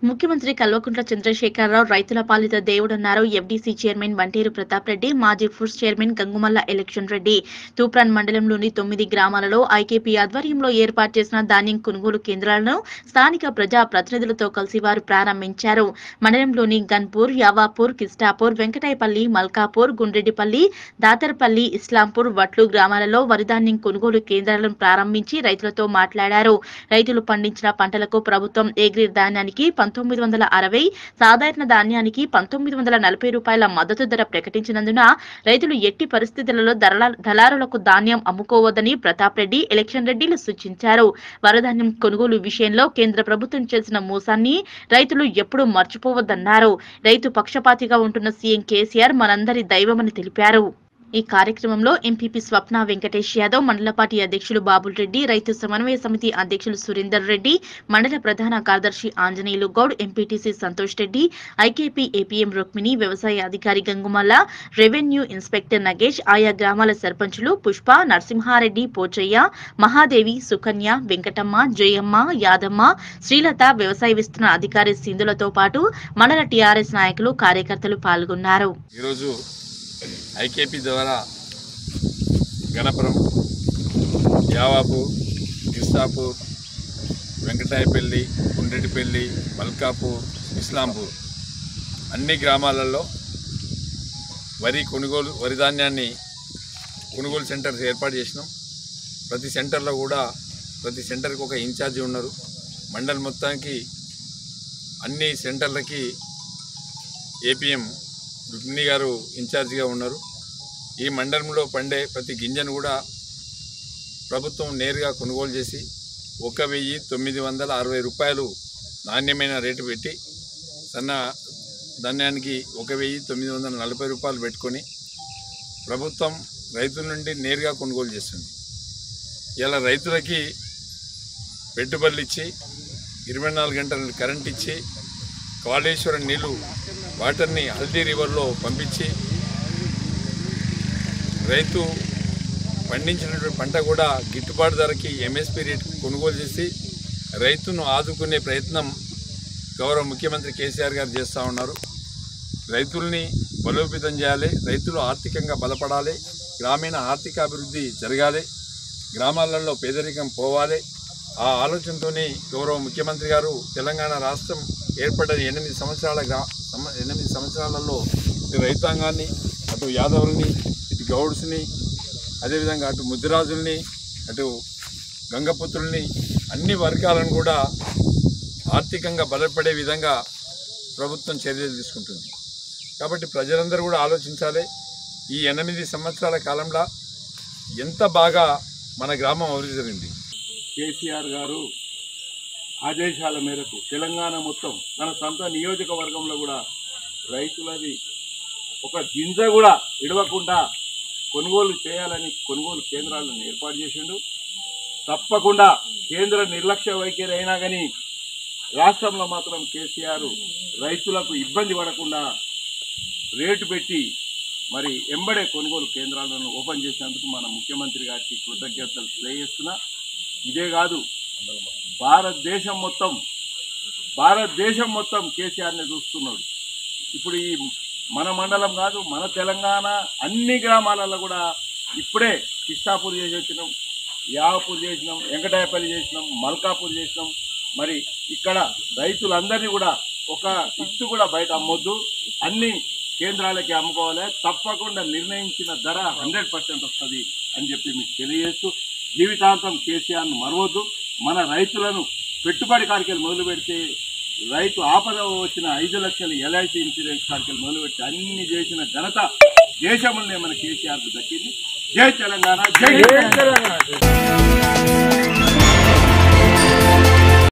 ముఖ్యమంత్రి కల్వకుంట్ల చంద్రశేఖరరావు రైతుల పాలిత దేవుడన్నారు ఎఫ్డీసీ చైర్మన్ బంటేరు ప్రతాప్ రెడ్డి మాజీ foods chairman Gangumalla Election Reddy Toopran మండలంలోని తొమ్మిది గ్రామాలలో ఐకేపీ ఆధ్వర్యంలో ఏర్పాటు చేసిన ధాన్యం కొనుగోలు కేంద్రాలను స్థానిక ప్రజా ప్రతినిధులతో కలిసి వారు ప్రారంభించారు మండలంలోని గన్పూర్ యావాపూర్ కిస్టాపూర్ వెంకటాయపల్లి మల్కాపూర్ గుండ్రెడ్డిపల్లి దాతర్పల్లి ఇస్లాంపూర్ వట్లు గ్రామాలలో వరిధాన్యం కొనుగోలు కేంద్రాలను ప్రారంభించి రైతులతో మాట్లాడారు రైతులు పండించిన పంటలకు ప్రభుత్వం ఏగ్రీడ్ ధాన్యానికి పంతొమ్మిది వందల అరవై సాధారణ ధాన్యానికి పంతొమ్మిది వందల నలభై రూపాయల మద్దతు ధర ప్రకటించినందున రైతులు ఎట్టి పరిస్థితులలో దళాల- దళారులకు ధాన్యం అమ్ముకోవద్దని ప్రతాప్ రెడ్డి ఎలక్షన్ రెడ్డిలు సూచించారు వరధాన్యం కొనుగోలు విషయంలో కేంద్ర ప్రభుత్వం చేసిన మోసాన్ని రైతులు ఎప్పుడూ మర్చిపోవద్దన్నారు రైతు పక్షపాతిగా ఉంటున్న సీఎం కేసీఆర్ మనందరి దైవమని తెలిపారు ఈ కార్యక్రమంలో ఎంపీపీ స్వప్న వెంకటేష్ యాదవ్ మండల పార్టీ అధ్యక్షులు బాబుల్ రెడ్డి రైతు సమన్వయ సమితి అధ్యక్షులు సురేందర్ రెడ్డి మండల ప్రధాన కార్యదర్శి Anjaneyulu Goud MPTC Santosh Reddy IKP APM Rukmini వ్యవసాయ అధికారి గంగుమల్ల రెవెన్యూ ఇన్స్పెక్టర్ నగేష్ ఆయా గ్రామాల సర్పంచులు పుష్ప నరసింహారెడ్డి పోచయ్య మహాదేవి సుకన్య వెంకటమ్మ జయమ్మ యాదమ్మ శ్రీలత వ్యవసాయ విస్తరణ అధికారి సింధులతో పాటు మండల టీఆర్ఎస్ నాయకులు కార్యకర్తలు పాల్గొన్నారు ఈరోజు ఐకేపీ ద్వారా గణపురం యావాపూర్ కిస్తాపూర్ వెంకటాయపల్లి గుండ్రెడ్డిపల్లి మల్కాపూర్ ఇస్లాంపూర్ అన్ని గ్రామాలలో వరి కొనుగోలు వరి ధాన్యాన్ని కొనుగోలు సెంటర్స్ ఏర్పాటు చేసినాం ప్రతి సెంటర్లో కూడా ప్రతి సెంటర్కి ఒక ఇన్ఛార్జి ఉన్నారు మండల్ మొత్తానికి అన్ని సెంటర్లకి ఏపీఎం రుక్మిణి గారు ఇన్ఛార్జిగా ఉన్నారు ఈ మండలంలో పండే ప్రతి గింజను కూడా ప్రభుత్వం నేరుగా కొనుగోలు చేసి ఒక వెయ్యి తొమ్మిది వందల అరవై రూపాయలు నాణ్యమైన రేటు పెట్టి సన్న ధాన్యానికి ఒక వెయ్యి తొమ్మిది వందల నలభై రూపాయలు పెట్టుకొని ప్రభుత్వం రైతుల నుండి నేరుగా కొనుగోలు చేస్తుంది ఇలా రైతులకి పెట్టుబడులు ఇచ్చి ఇరవై నాలుగు గంటలు కరెంట్ ఇచ్చి కాళేశ్వరం నీళ్లు వాటర్ని హల్దీ రివర్లో పంపించి రైతు పండించినటువంటి పంట కూడా గిట్టుబాటు ధరకి ఎంఎస్పి రేట్ కొనుగోలు చేసి రైతును ఆదుకునే ప్రయత్నం గౌరవ ముఖ్యమంత్రి కేసీఆర్ గారు చేస్తూ ఉన్నారు రైతుల్ని బలోపేతం చేయాలి రైతులు ఆర్థికంగా బలపడాలి గ్రామీణ ఆర్థిక అభివృద్ధి జరగాలి గ్రామాలలో పేదరికం పోవాలి ఆ ఆలోచనతోనే గౌరవ ముఖ్యమంత్రి గారు తెలంగాణ రాష్ట్రం ఏర్పడిన ఎనిమిది సంవత్సరాల గ్రా సమ- ఎనిమిది సంవత్సరాలలో ఇటు రైతాంగాన్ని అటు యాదవుల్ని ఇటు గౌడ్స్ని అదేవిధంగా అటు ముద్దిరాజుల్ని అటు గంగపుత్రుల్ని అన్ని వర్గాలను కూడా ఆర్థికంగా బలపడే విధంగా ప్రభుత్వం చర్యలు తీసుకుంటుంది కాబట్టి ప్రజలందరూ కూడా ఆలోచించాలి ఈ ఎనిమిది సంవత్సరాల కాలంలో ఎంత బాగా మన గ్రామం అభివృద్ధి జరిగింది కేసీఆర్ గారు ఆదేశాల మేరకు తెలంగాణ మొత్తం తన సొంత నియోజకవర్గంలో కూడా రైతులది ఒక గింజ కూడా ఇడవకుండా కొనుగోలు చేయాలని కొనుగోలు కేంద్రాలను ఏర్పాటు చేసిండు తప్పకుండా కేంద్ర నిర్లక్ష్య వైఖరి అయినా కానీ రాష్ట్రంలో మాత్రం కేసీఆర్ రైతులకు ఇబ్బంది పడకుండా రేటు పెట్టి మరి ఎంబడే కొనుగోలు కేంద్రాలను ఓపెన్ చేసినందుకు మన ముఖ్యమంత్రి గారికి కృతజ్ఞతలు తెలియజేస్తున్నా ఇదే కాదు భారతదేశం మొత్తం భారతదేశం మొత్తం కేసీఆర్ని చూస్తున్నాడు ఇప్పుడు ఈ మన మండలం కాదు మన తెలంగాణ అన్ని గ్రామాలలో కూడా ఇప్పుడే కిష్టాపూర్ చేసి వచ్చినాం యావపూర్ చేసినాం వెంకటాయపల్లి చేసినాం మల్కాపూర్ చేసినాం మరి ఇక్కడ రైతులందరినీ కూడా ఒక ఇత్తు కూడా బయట అమ్మొద్దు అన్ని కేంద్రాలకి అమ్ముకోవాలి తప్పకుండా నిర్ణయించిన ధర హండ్రెడ్ పర్సెంట్ వస్తుంది అని చెప్పి మీకు తెలియజేస్తూ జీవితాంతం కేసీఆర్ను మరవద్దు మన రైతులను పెట్టుబడి కాడికెళ్ళి మొదలు పెడితే రైతు ఆపద వచ్చిన ఐదు లక్షల ఎల్ఐసి ఇన్సూరెన్స్ కాడికెళ్ళి మొదలు పెట్టి అన్ని చేసిన ఘనత దేశంలోనే మన కేసీఆర్కు దక్కింది జై తెలంగాణ జై తెలంగాణ